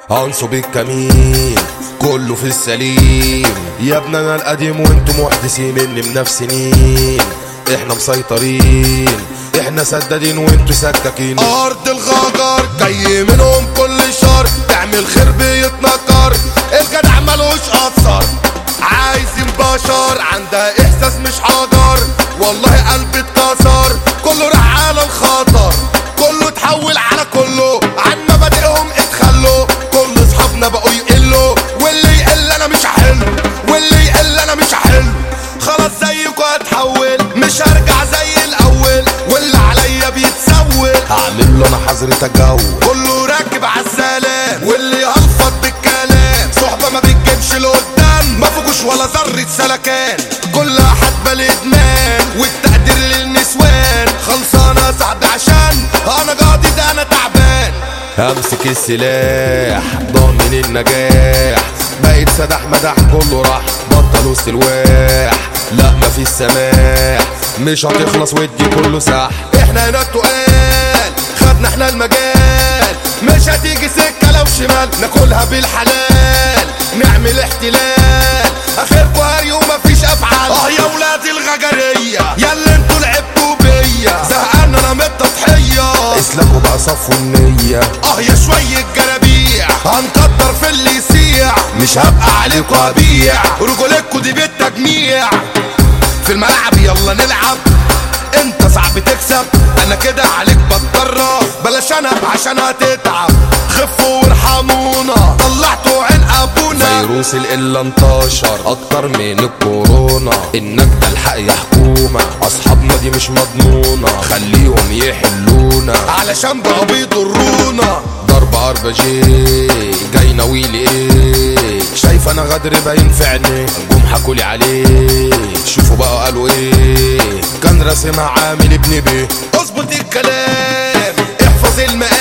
انصب الكمين كله في السليم يا ابن انا القديم وانتم محدثين اني منافسين احنا مسيطرين احنا سدادين وانتوا سكاكين ارض الغجر جاي منهم كل شر تعمل خير بيتنكر الجدع ملوش اثر عايزين بشر عندها احساس مش حجر والله قلبي اتكسر كله راح على الخطر كله اتحول على كله عن مبادئهم اتخلوا كل اصحابنا بقوا يقلوا واللي يقل انا مش هحل واللي يقل انا مش هحل خلاص زيكوا هتحول مش هرجع زي الاول واللي عليا بيتسول هعمل له انا حظر تجول كله راكب عالسلام واللي يهلفط بالكلام صحبة ما بتجيبش لقدام ما فيكوش ولا ذرة سلكان كلها حتبة الادمان والتقدير للنسوان خلصانة صاحبي عشان انا قاضي ده انا تعبان همسك السلاح ضامن النجاح بقيت سداح مداح كله راح بطلوا سلواح لا مفيش سماح مش هتخلص ودي كله ساح احنا هنا التقال خدنا احنا المجال مش هتيجي سكة لو شمال ناكلها بالحلال نعمل احتلال اخركوا هري ومفيش افعال اه يا ولاد الغجرية يا اللي انتوا لعبتوا بيا زهقان انا من التضحية اسلكوا بقى صفوا النية اه يا شوية جرابيع هنقدر في اللي يسيع مش هبقى عليكوا ابيع رجولتكوا دي بالتجميع في الملعب يلا نلعب انت صعب تكسب انا كده عليك بتدرب بلاش انا عشان هتتعب خفوا وارحمونا طلعتوا عين ابونا فيروس القلة انتشر اكتر من الكورونا النجدة الحق يا حكومة اصحابنا دي مش مضمونة خليهم يحلونا علشان بقوا بيضرونا ضرب ار جي جاي ناويلي ايه شايف انا غدر باين في عينيه جم حكولي عليه شوفوا بقى قالوا ايه كان راسمها عامل ابن بيه اظبط الكلام احفظ المقام